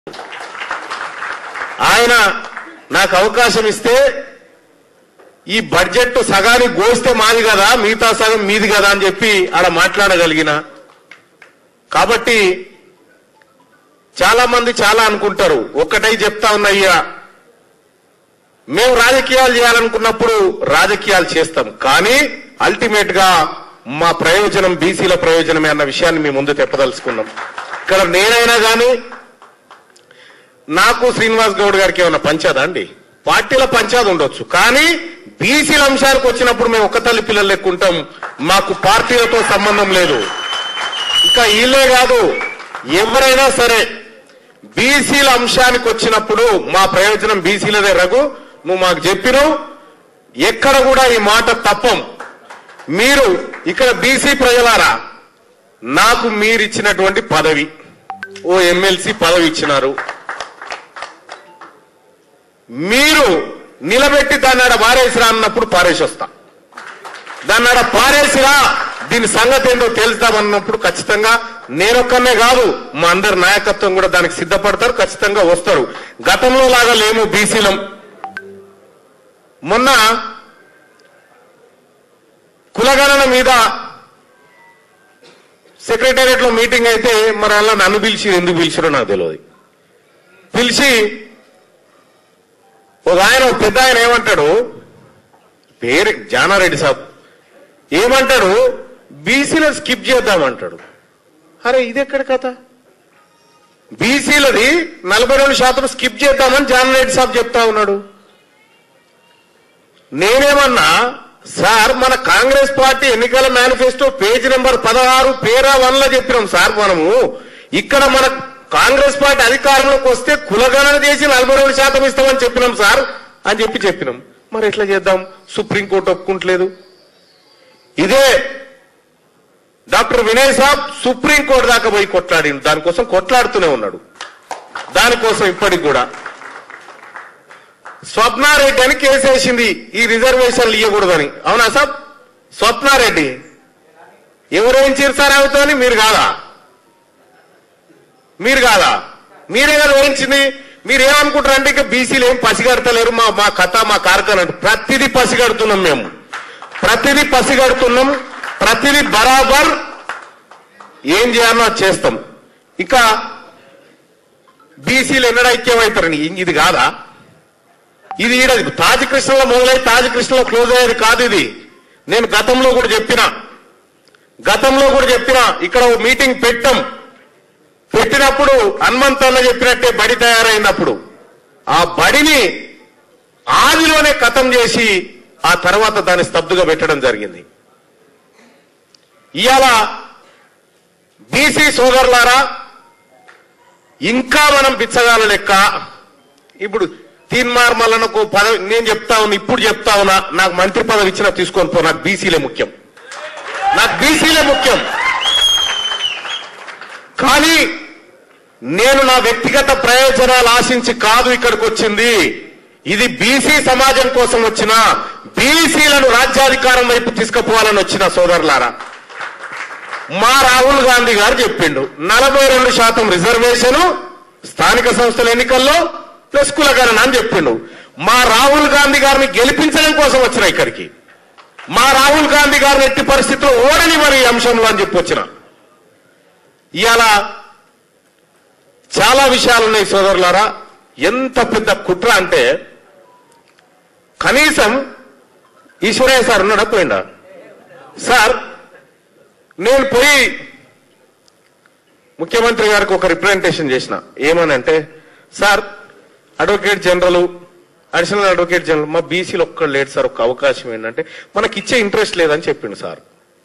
ఆయన నాకు అవకాశం ఇస్తే ఈ బడ్జెట్ సగానికి గోస్తే మాది కదా మిగతా సగం మీది కదా అని చెప్పి ఆడ మాట్లాడగలిగిన కాబట్టి చాలా మంది చాలా అనుకుంటారు ఒక్కటై చెప్తా ఉన్నయ్యా మేము రాజకీయాలు చేయాలనుకున్నప్పుడు రాజకీయాలు చేస్తాం కానీ అల్టిమేట్ గా మా ప్రయోజనం బీసీల ప్రయోజనమే అన్న విషయాన్ని మీ ముందు తెప్పదలుచుకున్నాం ఇక్కడ నేనైనా కానీ నాకు శ్రీనివాస్ గౌడ్ గారికి ఏమైనా పంచాదా అండి పార్టీల పంచాది ఉండొచ్చు కానీ బీసీల అంశానికి వచ్చినప్పుడు మేము ఒక్క తల్లి పిల్లలు లెక్కుంటాం మాకు పార్టీలతో సంబంధం లేదు ఇంకా వీళ్ళే కాదు ఎవరైనా సరే బీసీల అంశానికి వచ్చినప్పుడు మా ప్రయోజనం బీసీలదే రఘు నువ్వు మాకు చెప్పినావు ఎక్కడ కూడా ఈ మాట తప్పం మీరు ఇక్కడ బీసీ ప్రజలారా నాకు మీరిచ్చినటువంటి పదవి ఓ ఎమ్మెల్సీ పదవి ఇచ్చినారు మీరు నిలబెట్టి దాన్ని ఆడ పారేసిరా అన్నప్పుడు పారేసి వస్తా దాన్ని ఆడ పారేసిరా దీని సంగతి ఏంటో తెలుద్దామన్నప్పుడు ఖచ్చితంగా నేనొక్కనే కాదు మా అందరి నాయకత్వం కూడా దానికి సిద్ధపడతారు ఖచ్చితంగా వస్తారు గతంలో లాగా లేము బీసీలం మొన్న కులగణన మీద సెక్రటేరియట్ లో మీటింగ్ అయితే మరి అలా నన్ను పిలిచి ఎందుకు పిలిచారో నాకు తెలియదు పిలిచి ఒక ఆయన ఒక పెద్ద ఆయన ఏమంటాడు పేరు జానారెడ్డి సాబ్ ఏమంటాడు బీసీలను స్కిప్ చేద్దామంటాడు అరే ఇది ఎక్కడ కథ బీసీలది నలభై రెండు శాతం స్కిప్ చేద్దామని జానారెడ్డి సాబ్ చెప్తా ఉన్నాడు నేనేమన్నా సార్ మన కాంగ్రెస్ పార్టీ ఎన్నికల మేనిఫెస్టో పేజ్ నెంబర్ పదహారు పేరా వన్ లో చెప్పినాం సార్ మనము ఇక్కడ మన కాంగ్రెస్ పార్టీ అధికారంలోకి వస్తే కులగణన చేసి నలభై రెండు శాతం ఇస్తామని చెప్పినాం సార్ అని చెప్పి చెప్పినాం మరి ఎట్లా చేద్దాం సుప్రీంకోర్టు ఒప్పుకుంటలేదు ఇదే డాక్టర్ వినయ్ సాబ్ సుప్రీంకోర్టు దాకా పోయి కొట్లాడిండు దానికోసం కొట్లాడుతూనే ఉన్నాడు దానికోసం ఇప్పటికి కూడా స్వప్నారెడ్డి అని కేసు వేసింది ఈ రిజర్వేషన్లు ఇవ్వకూడదని అవునా సాబ్ స్వప్నారెడ్డి ఎవరేం చేశారు అవుతాని మీరు కాదా మీరు కాదా మీరే కదా వహించింది మీరు ఏమనుకుంటారు అంటే ఇక బీసీలు ఏం పసిగడతలేరు మా మా కథ మా కార్ఖాన అంటే ప్రతిదీ పసిగడుతున్నాం మేము ప్రతిదీ పసిగడుతున్నాం ప్రతిదీ బరాబర్ ఏం చేయాలో అది చేస్తాం ఇక బీసీలు ఎన్నడ ఐక్యమవుతారని ఇది కాదా ఇది ఈడ తాజ్ కృష్ణలో మొదలై తాజ్ కృష్ణలో క్లోజ్ అయ్యేది కాదు ఇది నేను గతంలో కూడా చెప్పిన గతంలో కూడా చెప్పిన ఇక్కడ ఓ మీటింగ్ పెట్టాం పెట్టినప్పుడు హనుమంత్ అన్న చెప్పినట్టే బడి తయారైనప్పుడు ఆ బడిని ఆదిలోనే కథం చేసి ఆ తర్వాత దాన్ని స్తబ్దుగా పెట్టడం జరిగింది ఇవాళ బీసీ సోదరులారా ఇంకా మనం బిచ్చగాల లెక్క ఇప్పుడు తీన్మార్ మల్లనకు పదవి నేను చెప్తా ఉన్నా ఇప్పుడు చెప్తా ఉన్నా నాకు మంత్రి పదవి ఇచ్చినా తీసుకొని పో నాకు బీసీలే ముఖ్యం నాకు బీసీలే ముఖ్యం కానీ నేను నా వ్యక్తిగత ప్రయోజనాలు ఆశించి కాదు ఇక్కడికి వచ్చింది ఇది బీసీ సమాజం కోసం వచ్చిన బీసీలను రాజ్యాధికారం వైపు తీసుకుపోవాలని వచ్చిన సోదరులారా మా రాహుల్ గాంధీ గారు చెప్పిండు నలభై రెండు శాతం రిజర్వేషన్ స్థానిక సంస్థల ఎన్నికల్లో ప్లస్ కులగణన అని చెప్పిండు మా రాహుల్ గాంధీ గారిని గెలిపించడం కోసం వచ్చిన ఇక్కడికి మా రాహుల్ గాంధీ గారిని ఎట్టి పరిస్థితుల్లో ఓడని మరి ఈ అంశంలో అని చెప్పి వచ్చిన ఇవాళ చాలా విషయాలు ఉన్నాయి సోదరులారా ఎంత పెద్ద కుట్ర అంటే కనీసం ఈశ్వరయ్య సార్ ఉన్నాడా పోయిండా సార్ నేను పోయి ముఖ్యమంత్రి గారికి ఒక రిప్రజెంటేషన్ చేసిన ఏమని అంటే sir advocate general additional advocate general మా బీసీలో ఒక్కడు లేడు సార్ ఒక అవకాశం ఏంటంటే మనకి ఇచ్చే ఇంట్రెస్ట్ లేదని చెప్పిండు సార్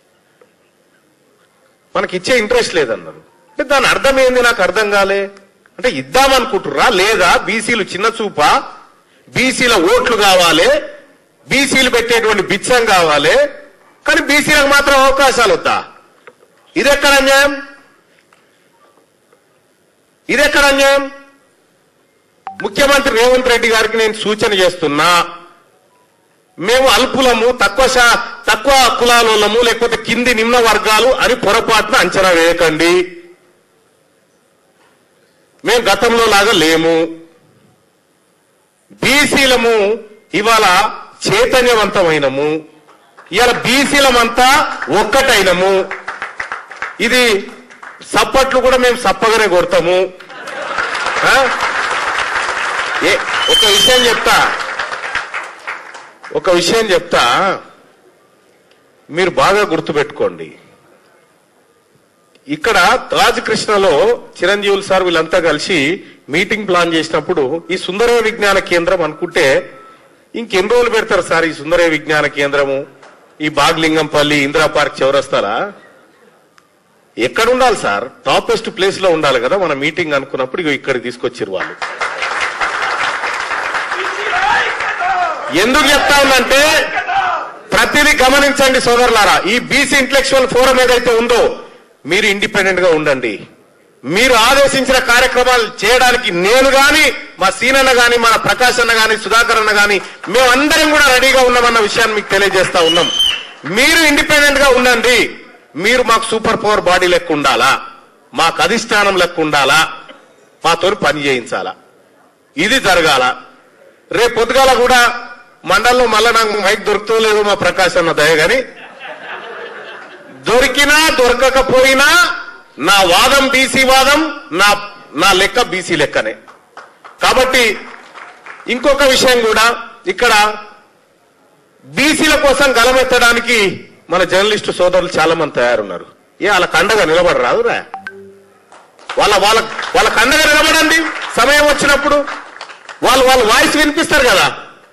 మనకి ఇచ్చే ఇంట్రెస్ట్ లేదన్నారు అంటే దాని అర్థం ఏంది నాకు అర్థం కాలే అంటే ఇద్దామనుకుంటుర్రా లేదా బీసీలు చిన్న చూపా బీసీల ఓట్లు కావాలి బీసీలు పెట్టేటువంటి బిచ్చం కావాలి కానీ బీసీలకు మాత్రం అవకాశాలు వద్దా ఇదెక్కడ అన్యాయం ఇదెక్కడ అన్యాయం ముఖ్యమంత్రి రేవంత్ రెడ్డి గారికి నేను సూచన చేస్తున్నా మేము అల్పులము తక్కువ శా- తక్కువ కులాలము లేకపోతే కింది నిమ్న వర్గాలు అని పొరపాటున అంచనా వేయకండి మేము గతంలో లాగా లేము బీసీలము ఇవాళ చైతన్యవంతమైనము ఇవాళ బీసీలమంతా ఒక్కటైనము ఇది సప్పట్లు కూడా మేము సప్పగానే కొడతాము ఆ? ఏ ఒక విషయం చెప్తా ఒక విషయం చెప్తా మీరు బాగా గుర్తుపెట్టుకోండి ఇక్కడ రాజకృష్ణలో చిరంజీవులు సార్ వీళ్ళంతా కలిసి మీటింగ్ ప్లాన్ చేసినప్పుడు ఈ సుందరయ విజ్ఞాన కేంద్రం అనుకుంటే ఇంకెన్ని రోజులు పెడతారు సార్ ఈ సుందరయ విజ్ఞాన కేంద్రము ఈ బాగ్లింగంపల్లి ఇందిరా పార్క్ చివరస్తారా ఎక్కడ ఉండాలి సార్ టాపెస్ట్ ప్లేస్ లో ఉండాలి కదా మన మీటింగ్ అనుకున్నప్పుడు ఇగో ఇక్కడ తీసుకొచ్చారు వాళ్ళు ఎందుకు చెప్తా ఉందంటే ప్రతిదీ గమనించండి సోదరులారా ఈ బీసీ ఇంటలెక్చువల్ ఫోరం ఏదైతే ఉందో మీరు ఇండిపెండెంట్ గా ఉండండి మీరు ఆదేశించిన కార్యక్రమాలు చేయడానికి నేను గాని మా సీనన్న గాని మన ప్రకాష్ అన్న గాని సుధాకర్ అన్న గాని మేమందరం కూడా రెడీగా ఉన్నామన్న విషయాన్ని మీకు తెలియజేస్తా ఉన్నాం మీరు ఇండిపెండెంట్ గా ఉండండి మీరు మాకు సూపర్ పవర్ బాడీ లెక్క ఉండాలా మాకు అధిష్టానం లెక్క ఉండాలా మాతో పని చేయించాలా ఇది జరగాల రేపు పొద్దుగాల కూడా మండలంలో మళ్ళా నాకు మైక్ దొరుకుతో లేదో మా ప్రకాశ్ అన్న దయ గాని దొరికినా దొరకకపోయినా నా వాదం బీసీ వాదం నా నా లెక్క బీసీ లెక్కనే కాబట్టి ఇంకొక విషయం కూడా ఇక్కడ బీసీల కోసం గలమెత్తడానికి మన జర్నలిస్టు సోదరులు చాలా మంది తయారున్నారు ఏ వాళ్ళ కండగా నిలబడరాదురా వాళ్ళ వాళ్ళ వాళ్ళ కండగా నిలబడండి సమయం వచ్చినప్పుడు వాళ్ళు వాళ్ళ వాయిస్ వినిపిస్తారు కదా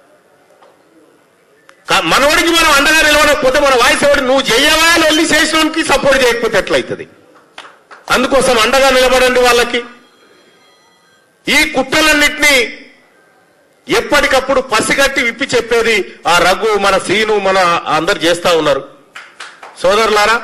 కా- మనవాడికి మనం అండగా నిలబడకపోతే మన వాయిస్ ఎవడు నువ్వు చెయ్యవా అని వెళ్ళి చేసినోనికి సపోర్ట్ చేయకపోతే ఎట్లయితుంది అందుకోసం అండగా నిలబడండి వాళ్ళకి ఈ కుట్రలన్నింటినీ ఎప్పటికప్పుడు పసిగట్టి విప్పి చెప్పేది ఆ రఘు మన సీను మన అందరు చేస్తా ఉన్నారు సోదరులారా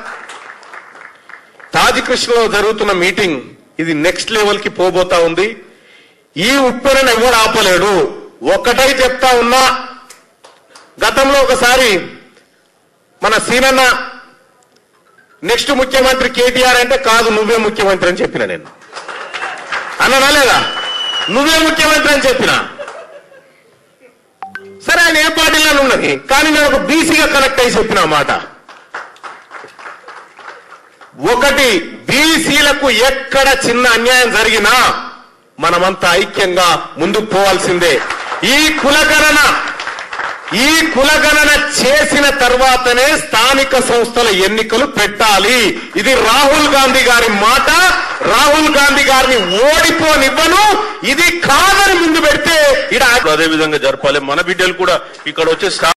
తాజ్ కృష్ణలో జరుగుతున్న మీటింగ్ ఇది నెక్స్ట్ లెవెల్ కి పోబోతా ఉంది ఈ ఉప్పెనను ఎవడు ఆపలేడు ఒక్కటై చెప్తా ఉన్నా గతంలో ఒకసారి మన సీనన్న నెక్స్ట్ ముఖ్యమంత్రి కేటీఆర్ అంటే కాదు నువ్వే ముఖ్యమంత్రి అని చెప్పిన నేను అన్ననా లేదా నువ్వే ముఖ్యమంత్రి అని చెప్పిన సరే ఆయన ఏ పార్టీలో ఉన్నది కానీ నేను ఒక బీసీగా కనెక్ట్ అయి చెప్పిన ఆ మాట ఒకటి బీసీలకు ఎక్కడ చిన్న అన్యాయం జరిగినా మనమంతా ఐక్యంగా ముందుకు పోవాల్సిందే ఈ కులగణన ఈ కులగణన చేసిన తర్వాతనే స్థానిక సంస్థల ఎన్నికలు పెట్టాలి ఇది రాహుల్ గాంధీ గారి మాట రాహుల్ గాంధీ గారిని ఓడిపోనివ్వను ఇది కాదని ముందు పెడితే ఇడ అదే విధంగా జరపాలి మన బిడ్డలు కూడా ఇక్కడ వచ్చే స్టాఫ్